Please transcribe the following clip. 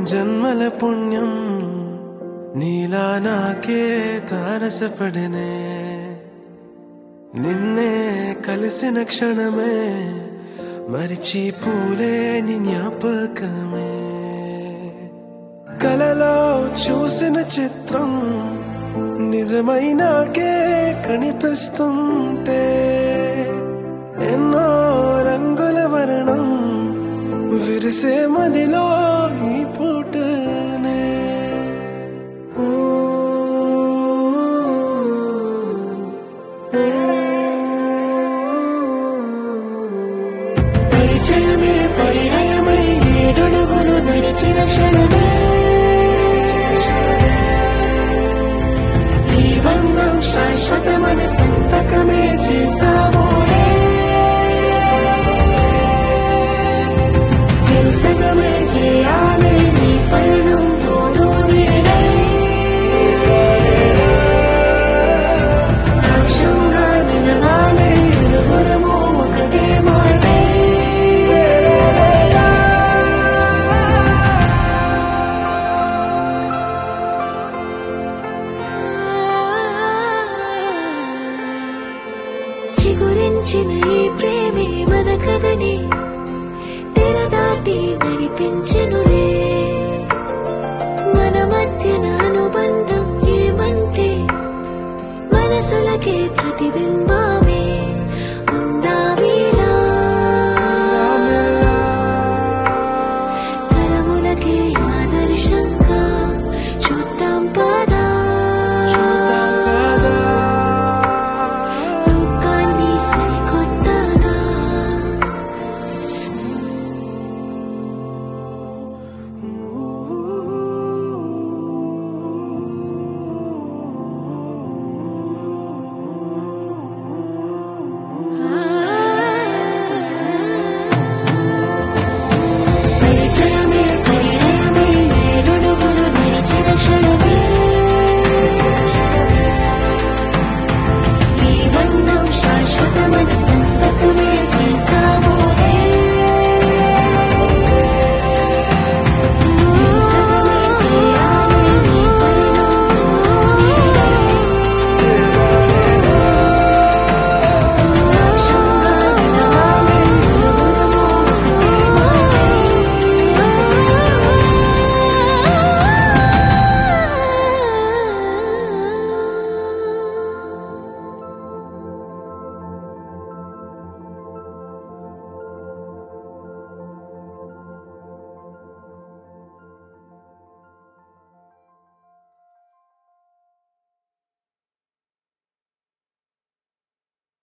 జన్మల పుణ్యం నీలా నాకే తారసపడనే నిన్నే కలిసిన క్షణమే మరిచి పూలేని జ్ఞాపకమే కలలో చూసిన చిత్రం నిజమైనాకే కనిపిస్తుంటే ఎన్నో రంగుల వర్ణం విరిసే మదిలో ఈ పూటనే ఓ, పరిచయమే పరిణయమై ఏడడుగులు నడిచిన క్షణమే ఈ బంధం శాశ్వతమని సంతకమే చేసామోనే చెరుసగమే చేయాలి